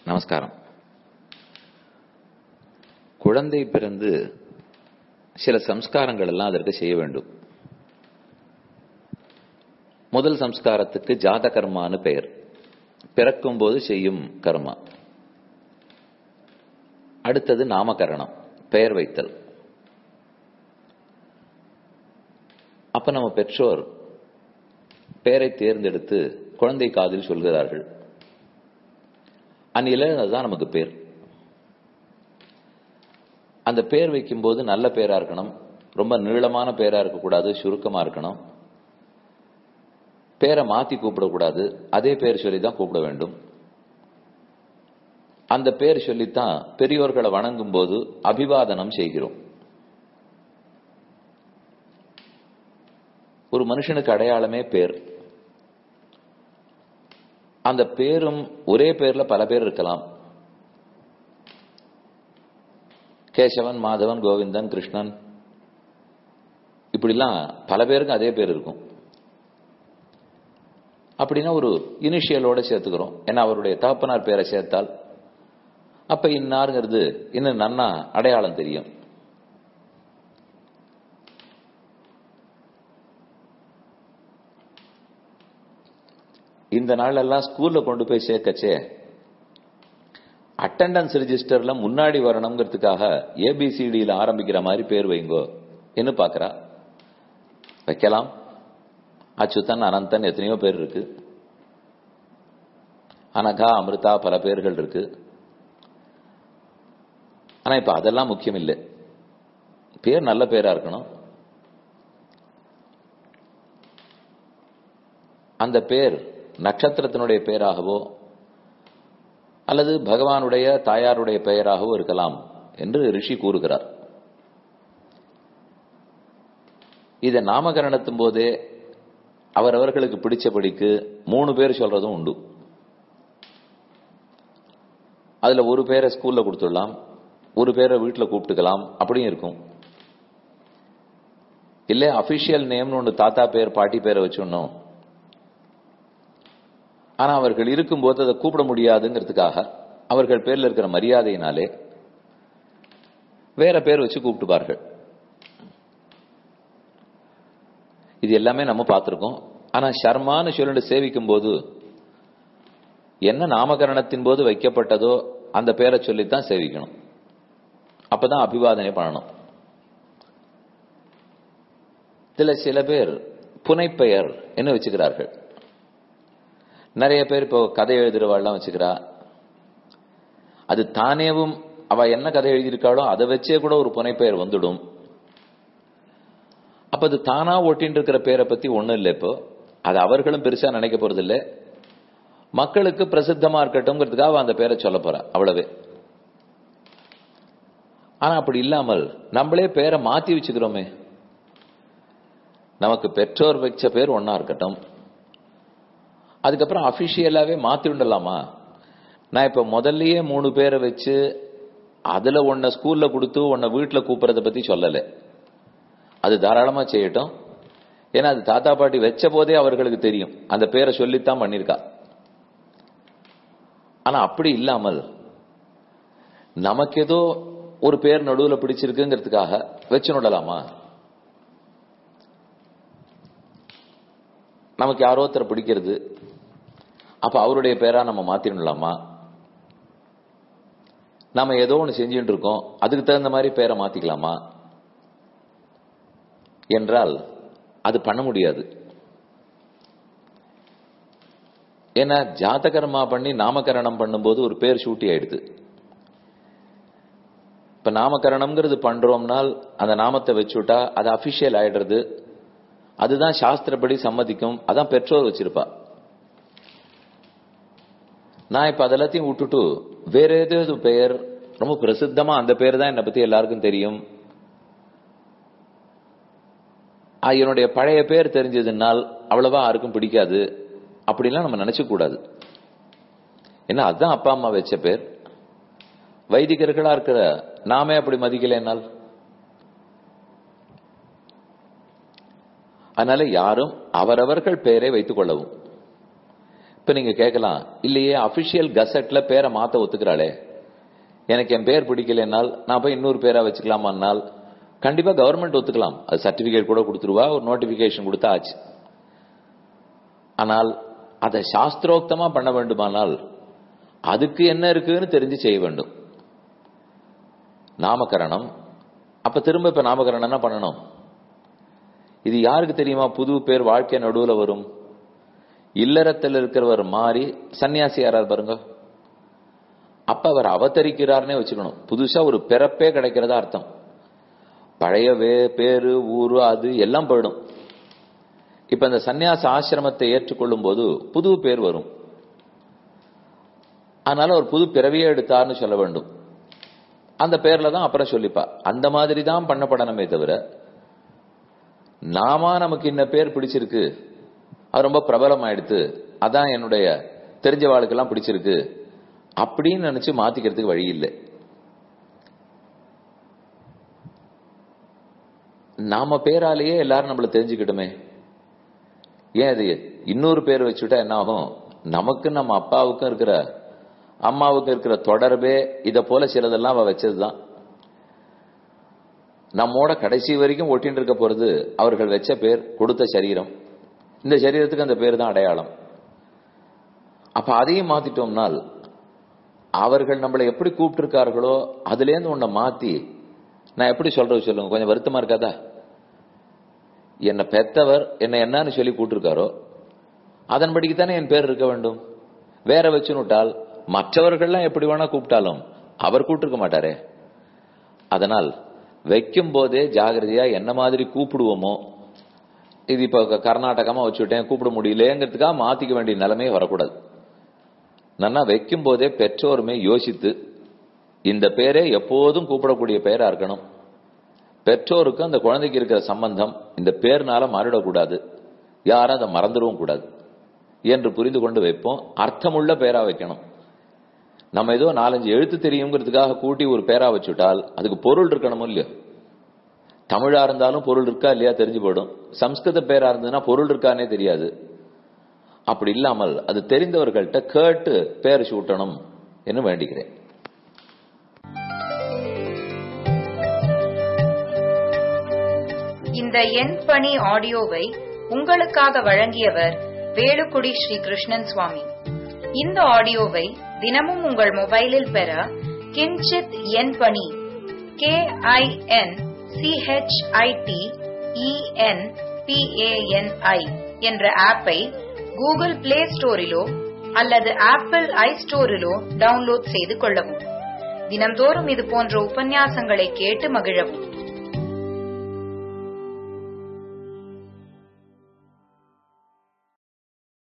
நமஸ்காரம் குழந்தை பிறந்து சில சம்ஸ்காரங்கள் எல்லாம் அதற்கு செய்ய வேண்டும் முதல் சம்ஸ்காரத்துக்கு ஜாத கர்மான்னு பெயர் பிறக்கும் போது செய்யும் கர்மா அடுத்தது நாமகரணம் பெயர் வைத்தல் அப்ப நம்ம பெற்றோர் பெயரை தேர்ந்தெடுத்து குழந்தை காதில் சொல்கிறார்கள் அந்நில அதுதான் நமக்கு பேர் அந்த பேர் வைக்கும்போது நல்ல பேரா இருக்கணும் ரொம்ப நீளமான பேரா இருக்கக்கூடாது சுருக்கமா இருக்கணும் பேரை மாத்தி கூப்பிடக்கூடாது அதே பேர் சொல்லி தான் கூப்பிட வேண்டும் அந்த பேர் சொல்லித்தான் பெரியோர்களை வணங்கும் போது அபிவாதனம் செய்கிறோம் ஒரு மனுஷனுக்கு அடையாளமே பேர் அந்த பேரும் ஒரே பேர்ல பல பேர் இருக்கலாம் கேசவன் மாதவன் கோவிந்தன் கிருஷ்ணன் இப்படிலாம் பல பேருக்கு அதே பேர் இருக்கும் அப்படின்னா ஒரு இனிஷியலோட சேர்த்துக்கிறோம் ஏன்னா அவருடைய தகப்பனார் பேரை சேர்த்தால் அப்ப இன்னாருங்கிறது இன்னும் நன்னா அடையாளம் தெரியும் இந்த நாள் எல்லாம் ஸ்கூல்ல கொண்டு போய் சேர்க்கச்சே அட்டண்டன்ஸ் ரிஜிஸ்டர்ல முன்னாடி வரணுங்கிறதுக்காக ஏபிசிடியில் ஆரம்பிக்கிற மாதிரி பேர் வைங்கோ என்ன பாக்குறா வைக்கலாம் அச்சுத்தன் அனந்தன் எத்தனையோ பேர் இருக்கு அனகா அமிர்தா பல பேர்கள் இருக்கு ஆனா இப்ப அதெல்லாம் முக்கியம் இல்லை பேர் நல்ல பேரா இருக்கணும் அந்த பேர் நட்சத்திரத்தினுடைய பெயராகவோ அல்லது பகவானுடைய தாயாருடைய பெயராகவோ இருக்கலாம் என்று ரிஷி கூறுகிறார் இதை நாமகரணத்தும் போதே அவரவர்களுக்கு பிடிச்சபடிக்கு மூணு பேர் சொல்றதும் உண்டு அதுல ஒரு பேரை ஸ்கூல்ல கொடுத்துடலாம் ஒரு பேரை வீட்டில் கூப்பிட்டுக்கலாம் அப்படியும் இருக்கும் இல்ல அபிஷியல் நேம்னு ஒன்று தாத்தா பேர் பாட்டி பேரை வச்சுடணும் ஆனா அவர்கள் இருக்கும்போது அதை கூப்பிட முடியாதுங்கிறதுக்காக அவர்கள் பேர்ல இருக்கிற மரியாதையினாலே வேற பேர் வச்சு கூப்பிட்டுப்பார்கள் இது எல்லாமே நம்ம பார்த்திருக்கோம் ஆனா ஷர்மான்னு சொல்லிட்டு சேவிக்கும் போது என்ன நாமகரணத்தின் போது வைக்கப்பட்டதோ அந்த பேரை சொல்லித்தான் சேவிக்கணும் அப்பதான் அபிவாதனை பண்ணணும் இதுல சில பேர் புனைப்பெயர் என்ன வச்சுக்கிறார்கள் நிறைய பேர் இப்போ கதை எழுதுறவாள்லாம் வச்சுக்கிறா அது தானேவும் அவ என்ன கதை எழுதியிருக்காளோ அதை வச்சே கூட ஒரு புனைப்பெயர் வந்துடும் அப்ப அது தானா ஒட்டின்னு இருக்கிற பேரை பத்தி ஒண்ணும் இல்லை இப்போ அது அவர்களும் பெருசா நினைக்க போறது இல்லை மக்களுக்கு பிரசித்தமா இருக்கட்டும்ங்கிறதுக்காக அந்த பேரை சொல்ல போறா அவ்வளவே ஆனா அப்படி இல்லாமல் நம்மளே பேரை மாத்தி வச்சுக்கிறோமே நமக்கு பெற்றோர் வச்ச பேர் ஒன்னா இருக்கட்டும் அதுக்கப்புறம் அபிஷியலாவே மாத்தி விடலாமா நான் இப்ப முதல்லயே மூணு பேரை வச்சு அதுல ஒன்ன ஸ்கூல்ல கொடுத்து உன்னை வீட்டுல கூப்பிடறத பத்தி சொல்லல அது தாராளமா செய்யட்டும் ஏன்னா அது தாத்தா பாட்டி வச்ச போதே அவர்களுக்கு தெரியும் அந்த பேரை சொல்லித்தான் பண்ணிருக்கா ஆனா அப்படி இல்லாமல் நமக்கு ஏதோ ஒரு பேர் நடுவுல பிடிச்சிருக்குங்கிறதுக்காக வச்சு விடலாமா நமக்கு யாரோ ஒருத்தர் பிடிக்கிறது அப்ப அவருடைய பேரா நம்ம மாத்திடலாமா நாம ஏதோ ஒன்று செஞ்சுட்டு இருக்கோம் அதுக்கு தகுந்த மாதிரி பேரை மாத்திக்கலாமா என்றால் அது பண்ண முடியாது ஏன்னா ஜாதகர்மா பண்ணி நாமகரணம் பண்ணும்போது ஒரு பேர் சூட்டி ஆயிடுது இப்ப நாமகரணம்ங்கிறது பண்றோம்னால் அந்த நாமத்தை வச்சுட்டா அது அபிஷியல் ஆயிடுறது அதுதான் சாஸ்திரப்படி சம்மதிக்கும் அதான் பெற்றோர் வச்சிருப்பா நான் இப்ப அதெல்லாத்தையும் விட்டுட்டு வேற ஏதாவது பெயர் ரொம்ப பிரசித்தமா அந்த பேர் தான் என்னை பத்தி எல்லாருக்கும் தெரியும் என்னுடைய பழைய பேர் தெரிஞ்சதுனால் அவ்வளவா யாருக்கும் பிடிக்காது அப்படிலாம் நம்ம நினைச்ச கூடாது ஏன்னா அதுதான் அப்பா அம்மா வச்ச பேர் வைதிகர்களா இருக்கிற நாமே அப்படி மதிக்கலைனால் அதனால யாரும் அவரவர்கள் பெயரை வைத்துக் கொள்ளவும் இப்ப இப்ப நீங்க கேட்கலாம் இல்லையே அபிஷியல் கசட்ல பேரை மாத்த ஒத்துக்கிறாளே எனக்கு என் பேர் பிடிக்கலைன்னால் நான் போய் இன்னொரு பேரா வச்சுக்கலாமான்னால் கண்டிப்பா கவர்மெண்ட் ஒத்துக்கலாம் அது சர்டிபிகேட் கூட கொடுத்துருவா ஒரு நோட்டிபிகேஷன் கொடுத்தா ஆச்சு ஆனால் அதை சாஸ்திரோக்தமா பண்ண வேண்டுமானால் அதுக்கு என்ன இருக்குன்னு தெரிஞ்சு செய்ய வேண்டும் நாமகரணம் அப்ப திரும்ப இப்ப நாமகரணம் என்ன பண்ணணும் இது யாருக்கு தெரியுமா புது பேர் வாழ்க்கை நடுவுல வரும் இல்லறத்தில் இருக்கிறவர் மாறி சன்னியாசி யாரார் பாருங்க அப்ப அவர் அவதரிக்கிறார்னே வச்சுக்கணும் புதுசா ஒரு பிறப்பே கிடைக்கிறதா அர்த்தம் பழைய வே பேரு ஊரு அது எல்லாம் போயிடும் இப்ப இந்த சன்னியாச ஆசிரமத்தை ஏற்றுக்கொள்ளும் போது புது பேர் வரும் அதனால ஒரு புது பிறவியே எடுத்தார்னு சொல்ல வேண்டும் அந்த பேர்ல தான் அப்புறம் சொல்லிப்பா அந்த மாதிரி தான் பண்ணப்படணுமே தவிர நாம நமக்கு இந்த பேர் பிடிச்சிருக்கு அது ரொம்ப பிரபலம் ஆயிடுத்து அதான் என்னுடைய தெரிஞ்ச வாழ்க்கெல்லாம் பிடிச்சிருக்கு அப்படின்னு நினைச்சு மாத்திக்கிறதுக்கு வழி இல்லை நாம பேராலேயே எல்லாரும் நம்மள தெரிஞ்சுக்கிட்டுமே ஏன் அது இன்னொரு பேர் வச்சுட்டா என்ன ஆகும் நமக்கு நம்ம அப்பாவுக்கும் இருக்கிற அம்மாவுக்கும் இருக்கிற தொடர்பே இத போல சிலதெல்லாம் அவ வச்சதுதான் நம்மோட கடைசி வரைக்கும் ஒட்டின்னு இருக்க போறது அவர்கள் வச்ச பேர் கொடுத்த சரீரம் இந்த சரீரத்துக்கு அந்த பேர் தான் அடையாளம் அப்ப அதையும் மாத்திட்டோம்னால் அவர்கள் நம்மளை எப்படி கூப்பிட்டு அதுல இருந்து உன்னை மாத்தி நான் எப்படி சொல்றது சொல்லுங்க கொஞ்சம் வருத்தமா இருக்காதா என்னை பெத்தவர் என்ன என்னன்னு சொல்லி கூட்டிருக்காரோ அதன்படிக்கு தானே என் பேர் இருக்க வேண்டும் வேற வச்சுனுட்டால் மற்றவர்கள்லாம் எப்படி வேணா கூப்பிட்டாலும் அவர் கூப்பிட்டுருக்க மாட்டாரே அதனால் வைக்கும் போதே ஜாகிரதையா என்ன மாதிரி கூப்பிடுவோமோ இது இப்ப கர்நாடகமா வச்சுட்டேன் கூப்பிட முடியலங்கிறதுக்காக மாத்திக்க வேண்டிய நிலைமையே வரக்கூடாது நன்னா வைக்கும் போதே பெற்றோருமே யோசித்து இந்த பேரே எப்போதும் கூப்பிடக்கூடிய பெயரா இருக்கணும் பெற்றோருக்கு அந்த குழந்தைக்கு இருக்கிற சம்பந்தம் இந்த பேர்னால மாறிடக்கூடாது யாரும் அதை மறந்துடவும் கூடாது என்று புரிந்து கொண்டு வைப்போம் அர்த்தமுள்ள பேரா வைக்கணும் நம்ம ஏதோ நாலஞ்சு எழுத்து தெரியுங்கிறதுக்காக கூட்டி ஒரு பேரா வச்சுட்டால் அதுக்கு பொருள் இருக்கணும் இல்லையோ தமிழா இருந்தாலும் பொருள் இருக்கா இல்லையா தெரிஞ்சு போயிடும் சம்ஸ்கிருத பேரா இருந்ததுன்னா பொருள் இருக்கானே தெரியாது அப்படி இல்லாமல் அது தெரிந்தவர்கள்ட்ட கேட்டு பேர் சூட்டணும் என்று வேண்டிக்கிறேன் இந்த எண் பணி ஆடியோவை உங்களுக்காக வழங்கியவர் வேலுக்குடி ஸ்ரீ கிருஷ்ணன் சுவாமி இந்த ஆடியோவை தினமும் உங்கள் மொபைலில் பெற கிஞ்சித் எண் பணி கே ஐ என் சிஹெச்ஐடி இஎன் பிஏஎன்ஐ என்ற ஆப்பை கூகுள் பிளே ஸ்டோரிலோ அல்லது ஆப்பிள் ஐ ஸ்டோரிலோ டவுன்லோட் செய்து கொள்ளவும் தினம்தோறும் இது போன்ற உபன்யாசங்களை கேட்டு மகிழவும்